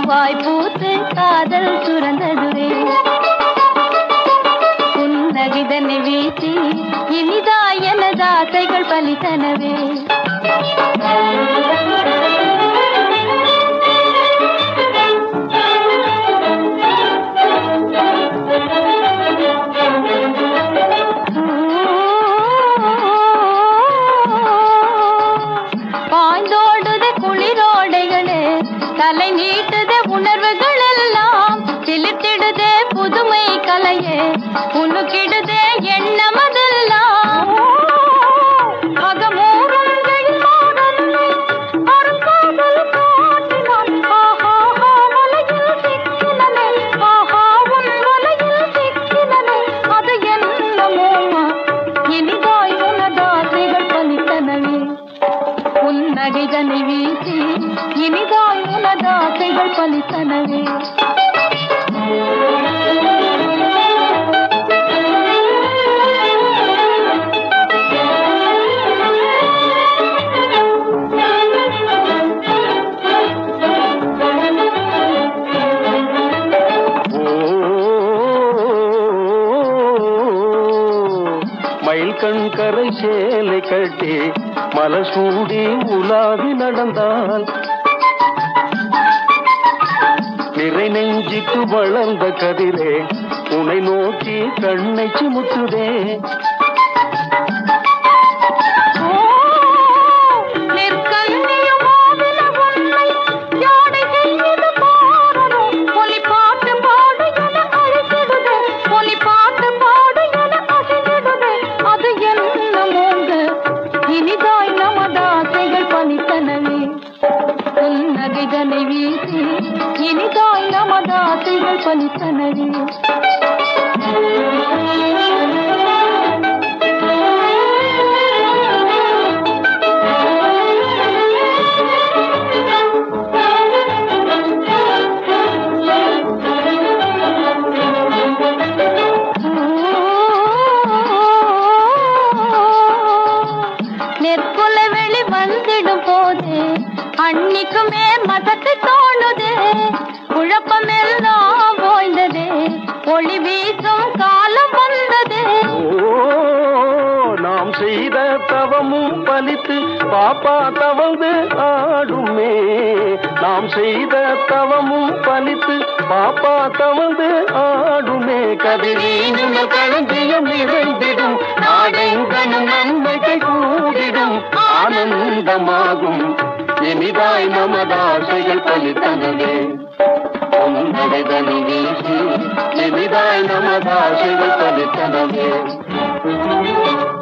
பூவாய் பூத்து காதல் சுரந்ததுவே புன்னகிதனை வீசி இனிதாய் எனது ஆசைகள் பலித்தனவே பாய்ந்தோடுது குளிரோடைகளே தலை நீட்டுது உணர்வுகள் எல்லாம் சிலிர்த்திடுதே புதுமை கலையே உனக்கிடுதே எண்ணமதெல்லாம் அகமூறும் எழில்மாடலை அருங்காதல் காட்டினான். ஆஹா, ஆஹா, வலையில் சிக்கினனே. ஆஹா, உன் வலையில் சிக்கினனே. அது என்னமோமா, இனிதாய் உனதாசைகள் பலித்தனவே புன்னகைதனை வீசி இனிதாய் உனதாசைகள் பலித்தனவே மயில் கண் கரை சேலை கட்டி மலர் சூடி உலாவி நடந்தால் நிறை நெஞ்சுக்கு வளர்ந்த கதிரே உனை நோக்கி கண்ணை சிமுத்துதே நெற்கண்ணியும் மாவில உன்னை யாடை செய்து பாடணும். ஒலி பாட்டு பாடு என அழைத்திடுதே. ஒலி பாட்டு பாடு என அசைந்திடுதே. அது என்னமோங்க, இனிதாய் நமதாசைகள் பலித்தனவே புன்னகைதனை வீசி இனிதாய் நமதாசைகள் பலித்தனவே நெற்குல வெளி வந்திடும் போது அன்னிக்குமே மதத்து தோணுதே குழப்பமெல்லாம் ஓய்ந்ததே ஒளி வீசும் காலம் வந்ததே ஓ நாம் செய்த தவமும் பலித்து பாப்பா தவந்து ஆடுமே நாம் செய்த தவமும் பலித்து பாப்பா தவந்து ஆடுமே கதிரீனும் களஞ்சியம் நிறைந்திடும் நாடெங்கனும் நன்மைகள் கூடிடும் ஆனந்தமாகும் இனிதாய் நமதாசைகள் பலித்தனவே உன்னடைதனி வீசி இனிதாய் நமதாசைகள் பலித்தனவே